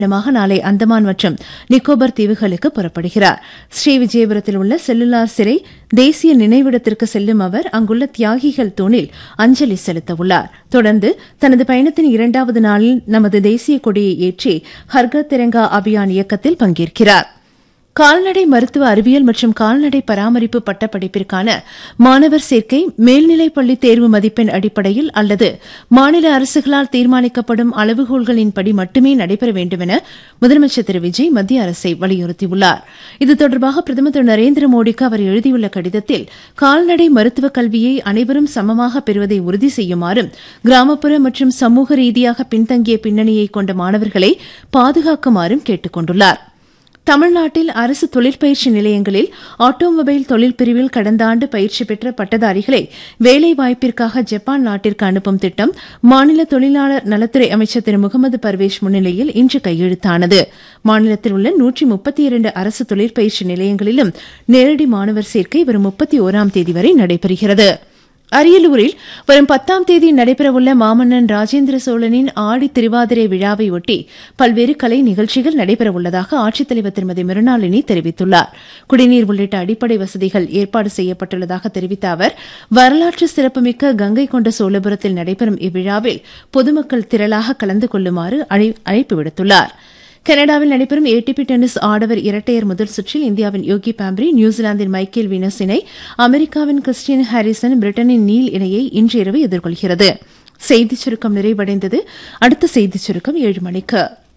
இடமாக நாளை அந்தமான் மற்றும் நிக்கோபர் தீவுகளுக்கு புறப்படுகிறார் ஸ்ரீவிஜயபுரத்தில் உள்ள செல்லுலார் சிறை தேசிய நினைவிடத்திற்கு செல்லும் அவர் அங்குள்ள தியாகிகள் தூணில் அஞ்சலி செலுத்த உள்ளார் தொடர்ந்து தனது பயணத்தின் இரண்டாவது நாளில் நமது தேசிய கொடியை ஏற்றி ஹர்கர் திரங்கா அபியான் இயக்கத்தில் பங்கேற்கிறார் கால்நடை மருத்துவ அறிவியல் மற்றும் கால்நடை பராமரிப்பு பட்டப்படிப்பிற்கான மாணவர் சேர்க்கை மேல்நிலைப் பள்ளி தேர்வு மதிப்பெண் அடிப்படையில் அல்லது மாநில அரசுகளால் தீர்மானிக்கப்படும் அளவுகோல்களின்படி மட்டுமே நடைபெற வேண்டும் என முதலமைச்சர் திரு விஜய் மத்திய அரசை வலியுறுத்தியுள்ளார் இது தொடர்பாக பிரதமர் திரு நரேந்திர மோடிக்கு அவர் எழுதியுள்ள கடிதத்தில் கால்நடை மருத்துவக் கல்வியை அனைவரும் சமமாக பெறுவதை உறுதி செய்யுமாறும் கிராமப்புற மற்றும் சமூக ரீதியாக பின்தங்கிய பின்னணியை கொண்ட மாணவர்களை பாதுகாக்குமாறும் கேட்டுக் கொண்டுள்ளாா் தமிழ்நாட்டில் அரசு தொழிற்பயிற்சி நிலையங்களில் ஆட்டோமொபைல் தொழில் பிரிவில் கடந்த ஆண்டு பயிற்சி பெற்ற பட்டதாரிகளை வேலைவாய்ப்பிற்காக ஜப்பான் நாட்டிற்கு அனுப்பும் திட்டம் மாநில தொழிலாளர் நலத்துறை அமைச்சர் திரு முகமது பர்வேஷ் முன்னிலையில் இன்று கையெழுத்தானது மாநிலத்தில் உள்ள நூற்றி முப்பத்தி இரண்டு அரசு தொழிற்பயிற்சி நிலையங்களிலும் நேரடி மாணவர் சேர்க்கை வரும் முப்பத்தி ஓராம் தேதி வரை நடைபெறுகிறது அரியலூரில் வரும் பத்தாம் தேதி நடைபெறவுள்ள மாமன்னன் ராஜேந்திர சோழனின் ஆடி திருவாதிரை விழாவை ஒட்டி பல்வேறு கலை நிகழ்ச்சிகள் நடைபெறவுள்ளதாக ஆட்சித்தலைவர் திருமதி மிருணாளினி தெரிவித்துள்ளார் குடிநீர் உள்ளிட்ட அடிப்படை வசதிகள் ஏற்பாடு செய்யப்பட்டுள்ளதாக தெரிவித்த அவர் வரலாற்று சிறப்புமிக்க கங்கை கொண்ட சோழபுரத்தில் நடைபெறும் இவ்விழாவில் பொதுமக்கள் திரளாக கலந்து கொள்ளுமாறு அழைப்பு விடுத்துள்ளாா் கனடாவில் நடைபெறும் ஏடிபி டென்னிஸ் ஆடவர் இரட்டையர் முதல் சுற்றில் இந்தியாவின் யோகி பாம்ப்ரி நியூசிலாந்தின் மைக்கேல் வீனஸ் இணை அமெரிக்காவின் கிறிஸ்டியன் ஹாரிசன் பிரிட்டனின் நீல் இணையை இன்று இரவு எதிர்கொள்கிறது செய்திச் சுருக்கம் நிறைவடைந்தது அடுத்த செய்திச் சுருக்கம் ஏழு மணிக்கு